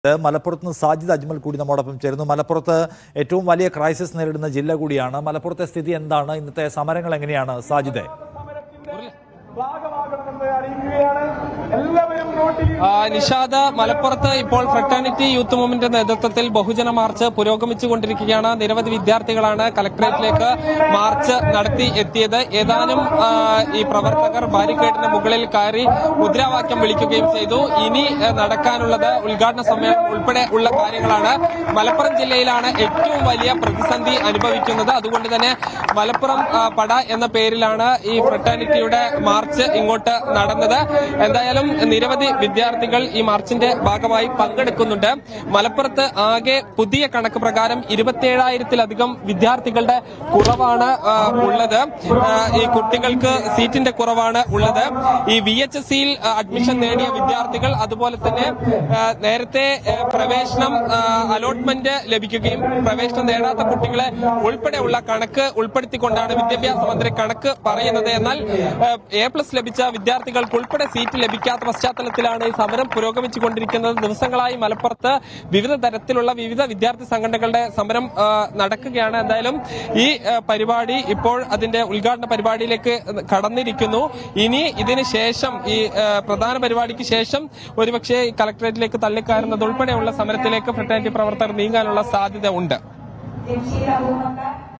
മലപ്പുറത്ത് നിന്ന് സാജിദ് അജ്മൽ കൂടി നമ്മോടൊപ്പം ചേരുന്നു മലപ്പുറത്ത് ഏറ്റവും വലിയ ക്രൈസിസ് നേരിടുന്ന ജില്ല കൂടിയാണ് മലപ്പുറത്തെ സ്ഥിതി എന്താണ് ഇന്നത്തെ സമരങ്ങൾ എങ്ങനെയാണ് സാജിദെ ഭാഗമാകണമെന്ന് അറിയിക്കുകയാണ് എല്ലാവരും നോട്ടിൽ ആ, നിഷാദ് മലപ്പുറത്ത് ഇപ്പോൾ ഫ്രട്ടേണിറ്റി യൂത്ത് മൂവ്മെന്റ് നേതൃത്വത്തിൽ ബഹുജന മാർച്ച് പുരോഗമിച്ചുകൊണ്ടിരിക്കുകയാണ് നിരവധി വിദ്യാർത്ഥികളാണ് കലക്ടറേറ്റിലേക്ക് മാർച്ച് നടത്തി എത്തിയത് ഏതാനും ആ, ഈ പ്രവർത്തകർ ബാരിക്കേഡിന് മുകളിൽ കയറി മുദ്രാവാക്യം വിളിക്കുകയും ചെയ്തു ഇനി ആ, നടക്കാനുള്ളത് ഉദ്ഘാടന സമ്മേളനം ഉൾപ്പെടെ ഉള്ള കാര്യങ്ങളാണ് മലപ്പുറം ജില്ലയിലാണ് ഏറ്റവും വലിയ പ്രതിസന്ധി അനുഭവിക്കുന്നത് അതുകൊണ്ട് തന്നെ മലപ്പുറം ആ, പട എന്ന പേരിലാണ് ഈ ഫ്രട്ടേണിറ്റിയുടെ മാർച്ച് ഇങ്ങോട്ട് നടന്നത് എന്തായാലും നിരവധി വിദ്യാർത്ഥികൾ ഈ മാർച്ചിന്റെ ഭാഗമായി പങ്കെടുക്കുന്നുണ്ട് മലപ്പുറത്ത് ആകെ പുതിയ കണക്ക് പ്രകാരം ഇരുപത്തിയേഴായിരത്തിലധികം വിദ്യാർത്ഥികളുടെ കുറവാണ് ആ, ഉള്ളത് ആ, ഈ കുട്ടികൾക്ക് സീറ്റിന്റെ കുറവാണ് ഉള്ളത് ഈ വി എച്ച് എസ് സിയിൽ അഡ്മിഷൻ നേടിയ വിദ്യാർത്ഥികൾ അതുപോലെ തന്നെ ആ, നേരത്തെ ആ, പ്രവേശനം അലോട്ട്മെന്റ് ലഭിക്കുകയും പ്രവേശനം നേടാത്ത കുട്ടികളെ ഉൾപ്പെടെയുള്ള കണക്ക് ഉൾപ്പെടുത്തിക്കൊണ്ടാണ് വിദ്യാഭ്യാസ മന്ത്രി കണക്ക് പറയുന്നത് എന്നാൽ എ പ്ലസ് ലഭിച്ച വിദ്യാർത്ഥികൾക്ക് ഉൾപ്പെടെ സീറ്റ് ലഭിക്കാത്ത പശ്ചാത്തലത്തിലാണ് ഈ സമരം പുരോഗമിച്ചുകൊണ്ടിരിക്കുന്നത് ദിവസങ്ങളായി മലപ്പുറത്ത് വിവിധ തരത്തിലുള്ള വിവിധ വിദ്യാർത്ഥി സംഘടനകളുടെ സമരം ആ, നടക്കുകയാണ് എന്തായാലും ഈ ആ, പരിപാടി ഇപ്പോൾ അതിന്റെ ഉദ്ഘാടന പരിപാടിയിലേക്ക് കടന്നിരിക്കുന്നു ഇനി ഇതിന് ശേഷം ഈ ആ, പ്രധാന പരിപാടിക്ക് ശേഷം ഒരുപക്ഷെ ഈ കളക്ടറേറ്റിലേക്ക് തള്ളിക്കയറുന്നത് ഉൾപ്പെടെയുള്ള സമരത്തിലേക്ക് ഫ്രട്ടേണിറ്റി പ്രവർത്തകർ നീങ്ങാനുള്ള സാധ്യത ഉണ്ട് ജംഷീർ അബൂബക്കർ